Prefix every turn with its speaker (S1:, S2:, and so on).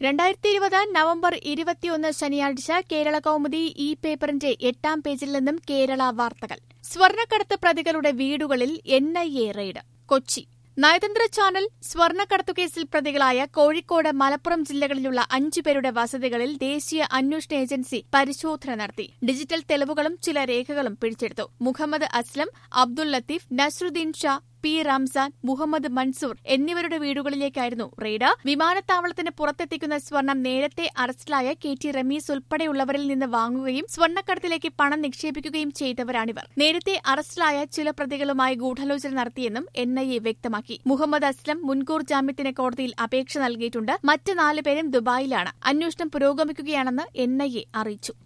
S1: രണ്ടായിരത്തി ഇരുപത് നവംബർ ഇരുപത്തിയൊന്ന് ശനിയാഴ്ച കേരള കൗമുദി ഈ പേപ്പറിന്റെ എട്ടാം പേജിൽ നിന്നും കേരള വാർത്തകൾ സ്വർണ്ണക്കടത്ത് പ്രതികളുടെ വീടുകളിൽ N I A raid Kochi നയതന്ത്ര ചാനൽ സ്വർണ്ണക്കടത്തു കേസിൽ പ്രതികളായ കോഴിക്കോട് മലപ്പുറം ജില്ലകളിലുള്ള അഞ്ചുപേരുടെ വസതികളിൽ ദേശീയ അന്വേഷണ ഏജൻസി പരിശോധന നടത്തി ഡിജിറ്റൽ തെളിവുകളും ചില രേഖകളും പിടിച്ചെടുത്തു മുഹമ്മദ് അസ്ലം അബ്ദുൽ ലത്തീഫ് നസ്രുദ്ദീൻ ഷാ പി റംസാൻ മുഹമ്മദ് മൻസൂർ എന്നിവരുടെ വീടുകളിലേക്കായിരുന്നു റെയ്ഡ് വിമാനത്താവളത്തിന് പുറത്തെത്തിക്കുന്ന സ്വർണം നേരത്തെ അറസ്റ്റിലായ കെ ടി റമീസ് ഉൾപ്പെടെയുള്ളവരിൽ നിന്ന് വാങ്ങുകയും സ്വർണ്ണക്കടത്തിലേക്ക് പണം നിക്ഷേപിക്കുകയും ചെയ്തവരാണിവർ നേരത്തെ അറസ്റ്റിലായ ചില പ്രതികളുമായി ഗൂഢാലോചന നടത്തിയെന്നും എൻ ഐ എ വ്യക്തമാക്കി മുഹമ്മദ് അസ്ലം മുൻകൂർ ജാമ്യത്തിന് കോടതിയിൽ അപേക്ഷ നൽകിയിട്ടുണ്ട് മറ്റ് നാലുപേരും ദുബായിലാണ് അന്വേഷണം പുരോഗമിക്കുകയാണെന്ന് എൻ ഐ എ അറിയിച്ചു